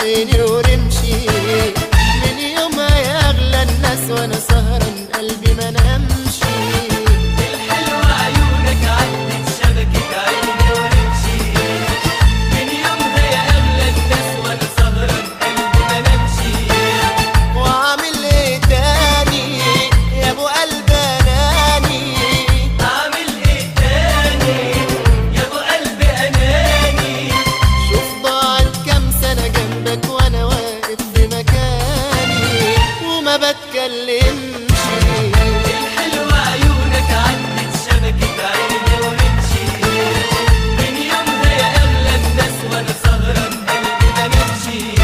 عيني ورمشي من يومها يا اغلى الناس وانا سهران قلبي ما نمشي الحلوة عيونك عدت شبكة عيني ورمشي من يومها يا أغلى الناس وأنا سهران قلبي ما نمشي وعامل ايه تاني يا ابو قلب اناني أعمل إيه تاني يا أبو قلبي أناني شوف ضاعت كام سنة جنبك وانا واقف في مكاني وما بتكلمش الحلوة عيونك عدت شبكة عيني ورمشي من يومها يا أغلى الناس وأنا سهران قلبي ما نمشي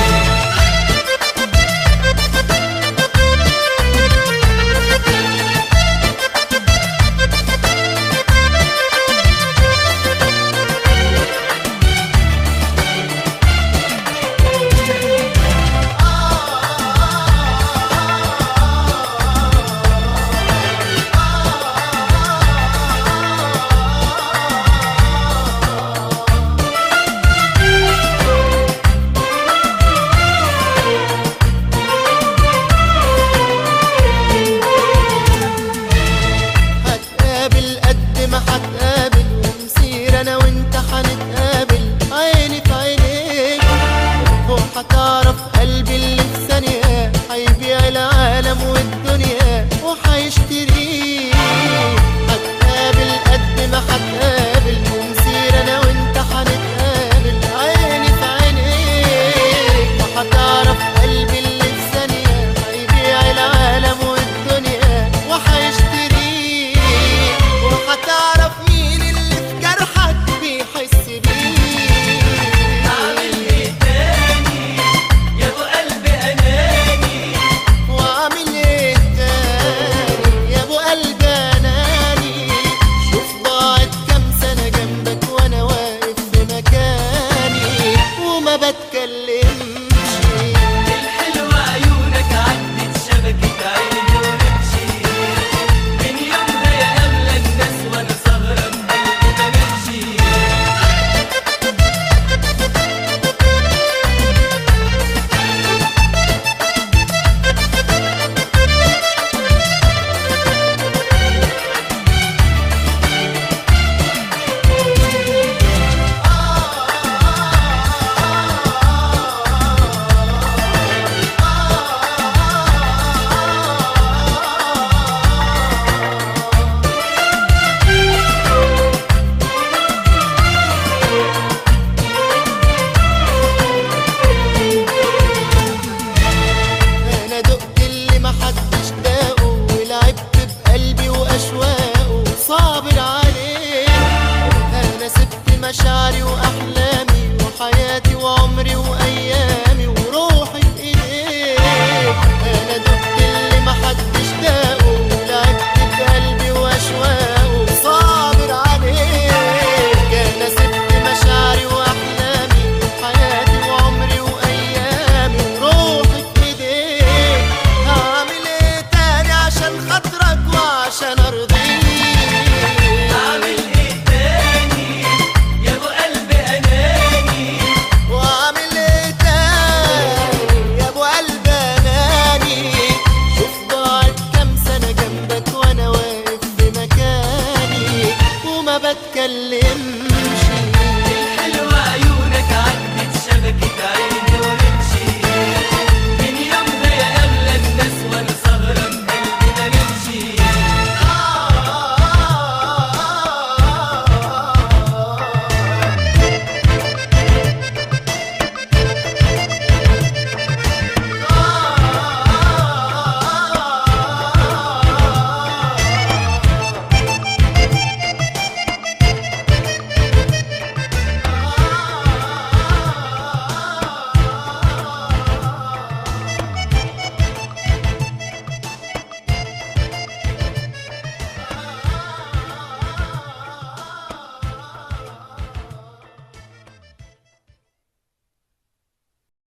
هتقابل قد ما هتقابل ومسير انا وانت هنتقابل عيني في عينيك وهتعرف قلبي اللي في ثانية هيبيع العالم والدنيا وهيشتريك هتقابل قد ما هتقابل ومسير انا وانت هنتقابل عيني في عينيك وهتعرف قلبي اللي في ثانية هيبيع العالم والدنيا وهيشتريك وهتعرف مين اللي في جرحك بيحس بيك أعمل إيه تاني يا أبو قلبي أناني واعمل ايه تاني يا ابو قلب اناني شوف ضاعت كام سنه جنبك وانا واقف في مكاني وما بتكلمش